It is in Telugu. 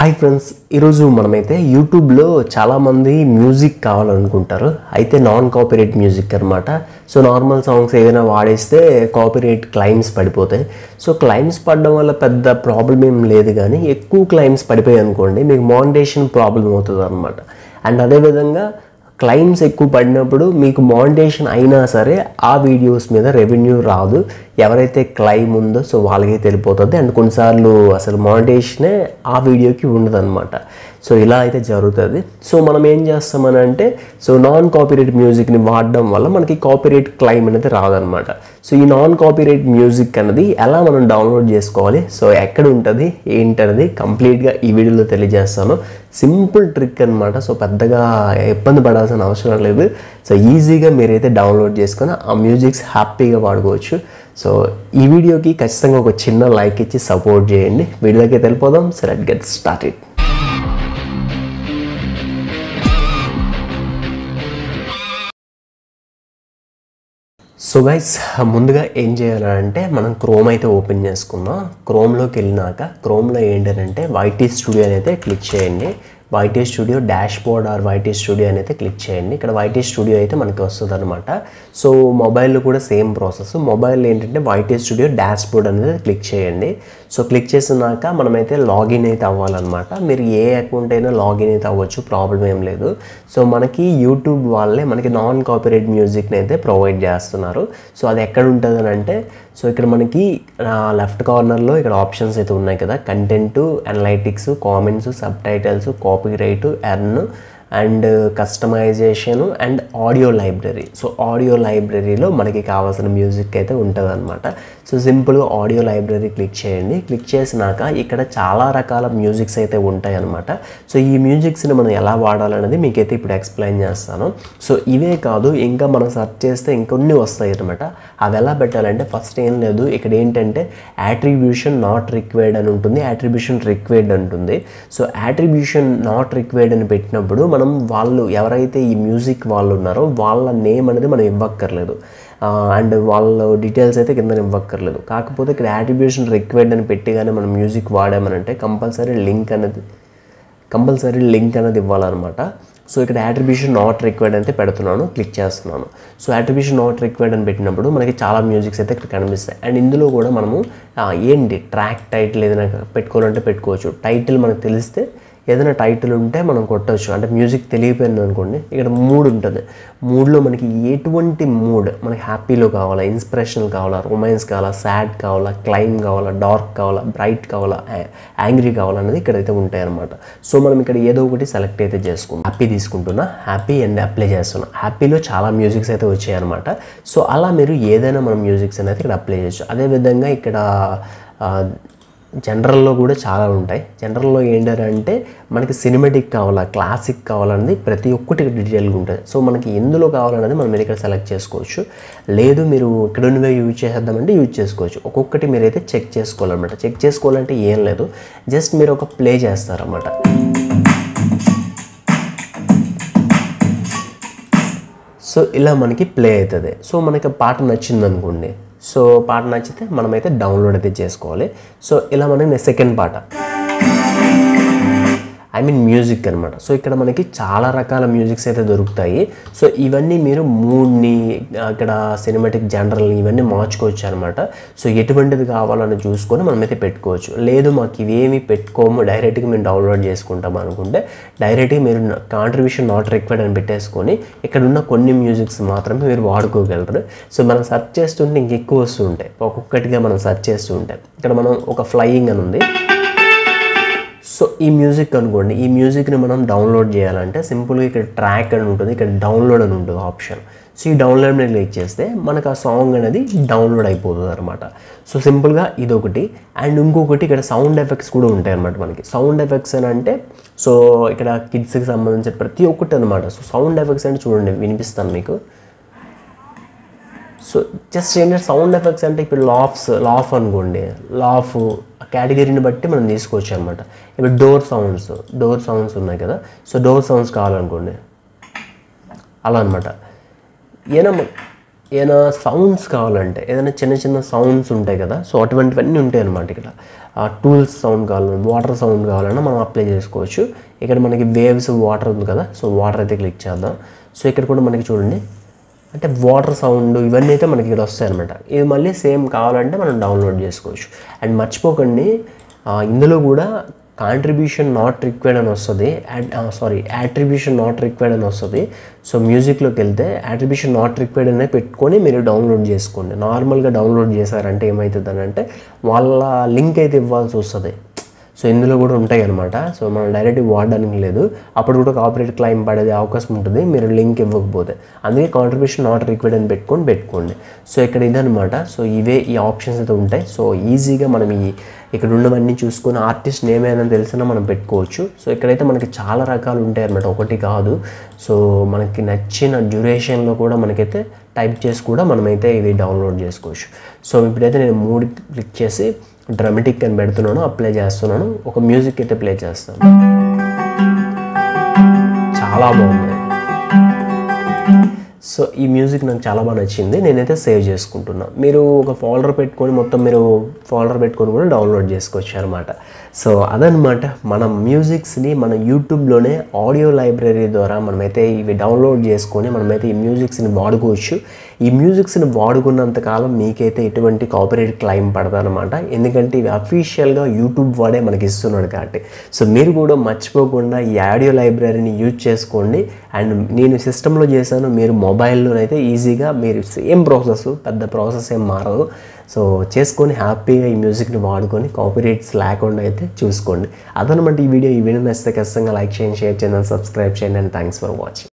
హాయ్ ఫ్రెండ్స్ ఈరోజు మనమైతే యూట్యూబ్లో చాలామంది మ్యూజిక్ కావాలనుకుంటారు అయితే నాన్ కాపీరైట్ మ్యూజిక్ అనమాట సో నార్మల్ సాంగ్స్ ఏదైనా వాడేస్తే కాపీరైట్ క్లైమ్స్ పడిపోతాయి సో క్లైమ్స్ పడడం వల్ల పెద్ద ప్రాబ్లం ఏం లేదు కానీ ఎక్కువ క్లైమ్స్ పడిపోయాయి అనుకోండి మీకు మానిటేషన్ ప్రాబ్లం అవుతుంది అనమాట అండ్ అదేవిధంగా క్లైమ్స్ ఎక్కువ పడినప్పుడు మీకు మానిటేషన్ అయినా సరే ఆ వీడియోస్ మీద రెవెన్యూ రాదు ఎవరైతే క్లైమ్ ఉందో సో వాళ్ళకి తెలిపోతుంది అండ్ కొన్నిసార్లు అసలు మానిటేషనే ఆ వీడియోకి ఉండదన్నమాట సో ఇలా అయితే జరుగుతుంది సో మనం ఏం చేస్తామని అంటే సో నాన్ కాపీరైట్ మ్యూజిక్ని వాడడం వల్ల మనకి కాపీరైట్ క్లైమ్ అనేది రాదనమాట సో ఈ నాన్ కాపీరైట్ మ్యూజిక్ అనేది ఎలా మనం డౌన్లోడ్ చేసుకోవాలి సో ఎక్కడ ఉంటుంది ఏంటనేది కంప్లీట్గా ఈ వీడియోలో తెలియజేస్తాను సింపుల్ ట్రిక్ అనమాట సో పెద్దగా ఇబ్బంది పడాల్సిన అవసరం లేదు సో ఈజీగా మీరైతే డౌన్లోడ్ చేసుకొని ఆ మ్యూజిక్స్ హ్యాపీగా వాడుకోవచ్చు సో ఈ వీడియోకి ఖచ్చితంగా ఒక చిన్న లైక్ ఇచ్చి సపోర్ట్ చేయండి వీడియోకి వెళ్ళిపోదాం so let get started so guys ముందుగా ఏం చేయాలంటే మనం క్రోమ్ అయితే ఓపెన్ చేసుకుందాం క్రోమ్లోకి వెళ్ళినాక క్రోమ్లో ఏంటంటే వైటీ స్టూడియో అయితే క్లిక్ చేయండి YT studio dashboard or YT studio అని అయితే క్లిక్ చేయండి ఇక్కడ వైటీ స్టూడియో అయితే మనకి వస్తుంది అనమాట సో మొబైల్లో కూడా సేమ్ ప్రాసెస్ మొబైల్ ఏంటంటే వైటీ స్టూడియో డాష్ బోర్డ్ అనేది క్లిక్ చేయండి సో క్లిక్ చేసినాక మనమైతే లాగిన్ అయితే అవ్వాలన్నమాట మీరు ఏ అకౌంట్ అయినా లాగిన్ అయితే అవ్వచ్చు ప్రాబ్లం ఏం లేదు సో మనకి యూట్యూబ్ వాళ్ళే మనకి నాన్ కాపీరైట్ మ్యూజిక్ని అయితే ప్రొవైడ్ చేస్తున్నారు సో అది ఎక్కడ ఉంటుంది అని అంటే సో ఇక్కడ మనకి లెఫ్ట్ కార్నర్లో ఇక్కడ ఆప్షన్స్ అయితే ఉన్నాయి కదా content analytics comments subtitles copyright earn and customisation and audio library so audio లైబ్రరీలో మనకి కావాల్సిన మ్యూజిక్ అయితే ఉంటుంది అనమాట సో సింపుల్గా ఆడియో లైబ్రరీ క్లిక్ చేయండి క్లిక్ చేసినాక ఇక్కడ చాలా రకాల మ్యూజిక్స్ అయితే ఉంటాయి అనమాట సో ఈ మ్యూజిక్స్ని మనం ఎలా వాడాలనేది మీకైతే ఇప్పుడు ఎక్స్ప్లెయిన్ చేస్తాను సో ఇవే కాదు ఇంకా మనం సెర్చ్ చేస్తే ఇంకొన్ని వస్తాయి అనమాట అవి ఎలా పెట్టాలంటే ఫస్ట్ ఏం లేదు ఇక్కడ ఏంటంటే యాట్రిబ్యూషన్ నాట్ రిక్వైర్డ్ అని ఉంటుంది యాట్రిబ్యూషన్ రిక్వైర్డ్ ఉంటుంది సో యాట్రిబ్యూషన్ నాట్ రిక్వైర్డ్ అని పెట్టినప్పుడు మనం వాళ్ళు ఎవరైతే ఈ మ్యూజిక్ వాళ్ళు ఉన్నారో వాళ్ళ నేమ్ అనేది మనం ఇవ్వక్కర్లేదు అండ్ వాళ్ళ డీటెయిల్స్ అయితే కింద ఇవ్వక్కర్లేదు కాకపోతే ఇక్కడ యాట్రిబ్యూషన్ రిక్వైర్డ్ అని పెట్టి కానీ మనం మ్యూజిక్ వాడామనంటే కంపల్సరీ లింక్ అనేది కంపల్సరీ లింక్ అనేది ఇవ్వాలన్నమాట సో ఇక్కడ యాట్రిబ్యూషన్ నాట్ రిక్వైర్డ్ అయితే పెడుతున్నాను క్లిక్ చేస్తున్నాను సో యాట్రిబ్యూషన్ నాట్ రిక్వైర్డ్ అని పెట్టినప్పుడు మనకి చాలా మ్యూజిక్స్ అయితే ఇక్కడ కనిపిస్తాయి అండ్ ఇందులో కూడా మనము ఏంటి ట్రాక్ టైటిల్ ఏదైనా పెట్టుకోవాలంటే పెట్టుకోవచ్చు టైటిల్ మనకు తెలిస్తే ఏదైనా టైటిల్ ఉంటే మనం కొట్టవచ్చు అంటే మ్యూజిక్ తెలియపోయింది అనుకోండి ఇక్కడ మూడ్ ఉంటుంది మూడ్లో మనకి ఎటువంటి మూడ్ మనకి హ్యాపీలో కావాలా ఇన్స్పిరేషనల్ కావాలా రొమాన్స్ కావాలా సాడ్ కావాలా క్లైమ్ కావాలా డార్క్ కావాలా బ్రైట్ కావాలా యాంగ్రీ కావాలా అనేది ఇక్కడైతే ఉంటాయి అనమాట సో మనం ఇక్కడ ఏదో ఒకటి సెలెక్ట్ అయితే చేసుకుంటాం హ్యాపీ తీసుకుంటున్నా హ్యాపీ అండ్ అప్లై చేస్తున్నా హ్యాపీలో చాలా మ్యూజిక్స్ అయితే వచ్చాయన్నమాట సో అలా మీరు ఏదైనా మనం మ్యూజిక్స్ అనేది ఇక్కడ అప్లై చేయొచ్చు అదేవిధంగా ఇక్కడ జనరల్లో కూడా చాలా ఉంటాయి జనరల్లో ఏంటంటే మనకి సినిమాటిక్ కావాలా క్లాసిక్ కావాలన్నది ప్రతి ఒక్కటి డీటెయిల్గా ఉంటుంది సో మనకి ఎందులో కావాలన్నది మనం మీరు ఇక్కడ సెలెక్ట్ చేసుకోవచ్చు లేదు మీరు ఇక్కడ ఉన్నవే యూజ్ చేసేద్దామంటే యూజ్ చేసుకోవచ్చు ఒక్కొక్కటి మీరైతే చెక్ చేసుకోవాలన్నమాట చెక్ చేసుకోవాలంటే ఏం లేదు జస్ట్ మీరు ఒక ప్లే చేస్తారన్నమాట సో ఇలా మనకి ప్లే అవుతుంది సో మనకి పాట నచ్చింది అనుకోండి సో పాట నచ్చితే మనమైతే డౌన్లోడ్ అయితే చేసుకోవాలి సో ఇలా మనకి సెకండ్ పాట ఐ మీన్ మ్యూజిక్ అనమాట సో ఇక్కడ మనకి చాలా రకాల మ్యూజిక్స్ అయితే దొరుకుతాయి సో ఇవన్నీ మీరు మూడ్ని అక్కడ సినిమాటిక్ జనరల్ ఇవన్నీ మార్చుకోవచ్చు అనమాట సో ఎటువంటిది కావాలని చూసుకొని మనమైతే పెట్టుకోవచ్చు లేదు మాకు ఇవేమి పెట్టుకోము డైరెక్ట్గా మేము డౌన్లోడ్ చేసుకుంటాం అనుకుంటే డైరెక్ట్గా మీరు కాంట్రిబ్యూషన్ నాట్ రిక్వైర్డ్ అని పెట్టేసుకొని ఇక్కడ ఉన్న కొన్ని మ్యూజిక్స్ మాత్రమే మీరు వాడుకోగలరు సో మనం సెర్చ్ చేస్తుంటే ఇంకెక్కువ వస్తుంటాయి ఒక్కొక్కటిగా మనం సెర్చ్ చేస్తూ ఉంటాయి ఇక్కడ మనం ఒక ఫ్లయింగ్ అని ఉంది సో ఈ మ్యూజిక్ అనుకోండి ఈ మ్యూజిక్ని మనం డౌన్లోడ్ చేయాలంటే సింపుల్గా ఇక్కడ ట్రాక్ అని ఉంటుంది ఇక్కడ డౌన్లోడ్ అని ఉంటుంది ఆప్షన్ సో ఈ డౌన్లోడ్ మీద క్లిక్ చేస్తే మనకు ఆ సాంగ్ అనేది డౌన్లోడ్ అయిపోతుంది అనమాట సో సింపుల్గా ఇదొకటి అండ్ ఇంకొకటి ఇక్కడ సౌండ్ ఎఫెక్ట్స్ కూడా ఉంటాయి అనమాట మనకి సౌండ్ ఎఫెక్ట్స్ అని అంటే సో ఇక్కడ కిడ్స్కి సంబంధించిన ప్రతి ఒక్కటి అనమాట సో సౌండ్ ఎఫెక్ట్స్ అంటే చూడండి వినిపిస్తాను మీకు సో జస్ట్ ఏంటంటే సౌండ్ ఎఫెక్ట్స్ అంటే ఇప్పుడు లాఫ్స్ లాఫ్ అనుకోండి లాఫ్ కేటగిరీని బట్టి మనం తీసుకోవచ్చు అనమాట ఇప్పుడు డోర్ సౌండ్స్ డోర్ సౌండ్స్ ఉన్నాయి కదా సో డోర్ సౌండ్స్ కావాలనుకోండి అలా అనమాట ఏదైనా ఏదైనా సౌండ్స్ కావాలంటే ఏదైనా చిన్న చిన్న సౌండ్స్ ఉంటాయి కదా సో అటువంటివన్నీ ఉంటాయి అనమాట ఇక్కడ టూల్స్ సౌండ్ కావాలన్నా వాటర్ సౌండ్ కావాలన్నా మనం అప్లై చేసుకోవచ్చు ఇక్కడ మనకి వేవ్స్ వాటర్ ఉంది కదా సో వాటర్ అయితే క్లిక్ చేద్దాం సో ఇక్కడ కూడా మనకి చూడండి అంటే వాటర్ సౌండ్ ఇవన్నీ అయితే మనకి ఇక్కడ వస్తాయి అనమాట ఇది మళ్ళీ సేమ్ కావాలంటే మనం డౌన్లోడ్ చేసుకోవచ్చు అండ్ మర్చిపోకండి ఆ, ఇందులో కూడా కాంట్రిబ్యూషన్ నాట్ రిక్వైర్డ్ అని వస్తుంది సారీ యాట్రిబ్యూషన్ నాట్ రిక్వైర్డ్ అని వస్తుంది సో మ్యూజిక్లోకి వెళ్తే యాట్రిబ్యూషన్ నాట్ రిక్వైర్డ్ అనేది పెట్టుకొని మీరు డౌన్లోడ్ చేసుకోండి నార్మల్గా డౌన్లోడ్ చేశారంటే ఏమవుతుంది అని అంటే వాళ్ళ లింక్ అయితే ఇవ్వాల్సి వస్తుంది సో ఇందులో కూడా ఉంటాయి అనమాట సో మనం డైరెక్ట్ వాడడానికి లేదు అప్పుడు కూడా కాపరేట్ క్లైమ్ పడేది అవకాశం ఉంటుంది మీరు లింక్ ఇవ్వకపోతే అందుకే కాంట్రిబ్యూషన్ నాట్ రిక్వైర్డ్ అని పెట్టుకొని పెట్టుకోండి సో ఇక్కడ ఇదనమాట సో ఇవే ఈ ఆప్షన్స్ అయితే ఉంటాయి సో ఈజీగా మనం ఈ ఇక్కడ ఉన్నవన్నీ చూసుకొని ఆర్టిస్ట్ నేమ్ ఏదైనా తెలిసినా మనం పెట్టుకోవచ్చు సో ఇక్కడైతే మనకి చాలా రకాలు ఉంటాయి అనమాట ఒకటి కాదు సో మనకి నచ్చిన డ్యూరేషన్లో కూడా మనకైతే టైప్ చేసి కూడా మనమైతే ఇది డౌన్లోడ్ చేసుకోవచ్చు సో ఇప్పుడైతే నేను మూడు క్లిక్ చేసి డ్రమటిక్ అని పెడుతున్నాను అప్లై చేస్తున్నాను ఒక మ్యూజిక్ అయితే ప్లే చేస్తాను చాలా బాగుంది సో ఈ మ్యూజిక్ నాకు చాలా బాగా నచ్చింది నేనైతే సేవ్ చేసుకుంటున్నా మీరు ఒక ఫోల్డర్ పెట్టుకొని మొత్తం మీరు ఫోల్డర్ పెట్టుకొని కూడా డౌన్లోడ్ చేసుకోవచ్చు అనమాట సో అదనమాట మన మ్యూజిక్స్ని మన యూట్యూబ్లోనే ఆడియో లైబ్రరీ ద్వారా మనమైతే ఇవి డౌన్లోడ్ చేసుకొని మనమైతే ఈ మ్యూజిక్స్ని వాడుకోవచ్చు ఈ మ్యూజిక్స్ని వాడుకున్నంత కాలం మీకైతే ఎటువంటి కాపరేట్ క్లైమ్ పడదనమాట ఎందుకంటే ఇవి అఫీషియల్గా యూట్యూబ్ వాడే మనకి ఇస్తున్నాడు కాబట్టి సో మీరు కూడా మర్చిపోకుండా ఈ ఆడియో లైబ్రరీని యూజ్ చేసుకోండి అండ్ నేను సిస్టంలో చేశాను మీరు మొబైల్లోనైతే ఈజీగా మీరు సేమ్ ప్రాసెస్ పెద్ద ప్రాసెస్ ఏం మారదు సో చేసుకొని హ్యాపీగా ఈ మ్యూజిక్ని వాడుకొని కాపీరైట్స్ లేకుండా అయితే చూసుకోండి అదనమాట ఈ వీడియో ఈ వీడియో నచ్చితే ఖచ్చితంగా లైక్ చేయండి షేర్ చేయండి సబ్స్క్రైబ్ చేయండి అండ్ థ్యాంక్స్ ఫర్ వాచింగ్